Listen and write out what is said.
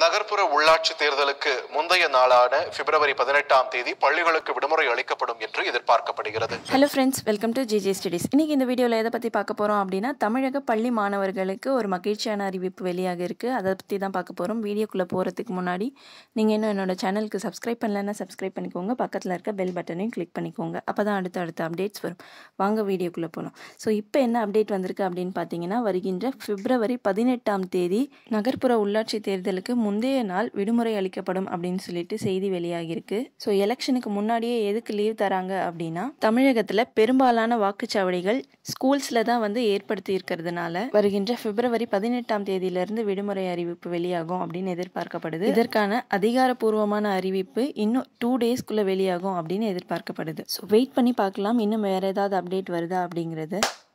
நகர்ப்புற உள்ளாட்சி தேர்தலுக்கு முந்தைய நாளான பிப்ரவரி பதினெட்டாம் தேதி பள்ளிகளுக்கு விடுமுறை அளிக்கப்படும் என்று எதிர்பார்க்கப்படுகிறது hello friends welcome to G J studies இன்றைக்கி இந்த வீடியோவில் எதை பற்றி பார்க்க போகிறோம் அப்படின்னா தமிழக பள்ளி மாணவர்களுக்கு ஒரு மகிழ்ச்சியான அறிவிப்பு வெளியாக இருக்குது அதை பற்றி தான் பார்க்க போகிறோம் வீடியோக்குள்ளே போகிறதுக்கு முன்னாடி நீங்கள் இன்னும் என்னோட சேனலுக்கு சப்ஸ்கிரைப் பண்ணலன்னா சப்ஸ்கிரைப் பண்ணிக்கோங்க பக்கத்தில் இருக்க பெல் பட்டனையும் கிளிக் பண்ணிக்கோங்க அப்போ தான் அடுத்த அடுத்த அப்டேட்ஸ் வரும் வாங்க வீடியோக்குள்ளே போகலாம் ஸோ இப்போ என்ன அப்டேட் வந்திருக்கு அப்படின்னு பார்த்தீங்கன்னா வருகின்ற பிப்ரவரி பதினெட்டாம் தேதி நகர்ப்புற உள்ளாட்சி தேர்தலுக்கு முந்தைய நாள் விடுமுறை அளிக்கப்படும் அப்படின்னு சொல்லிட்டு செய்தி வெளியாகியிருக்கு ஸோ எலெக்ஷனுக்கு முன்னாடியே எதுக்கு லீவ் தராங்க அப்படின்னா தமிழகத்தில் பெரும்பாலான வாக்குச்சாவடிகள் ஸ்கூல்ஸில் தான் வந்து ஏற்படுத்தி இருக்கிறதுனால வருகின்ற பிப்ரவரி பதினெட்டாம் தேதியிலிருந்து விடுமுறை அறிவிப்பு வெளியாகும் அப்படின்னு எதிர்பார்க்கப்படுது இதற்கான அதிகாரப்பூர்வமான அறிவிப்பு இன்னும் டூ டேஸ்க்குள்ளே வெளியாகும் அப்படின்னு எதிர்பார்க்கப்படுது ஸோ வெயிட் பண்ணி பார்க்கலாம் இன்னும் வேறு ஏதாவது அப்டேட் வருதா அப்படிங்கிறது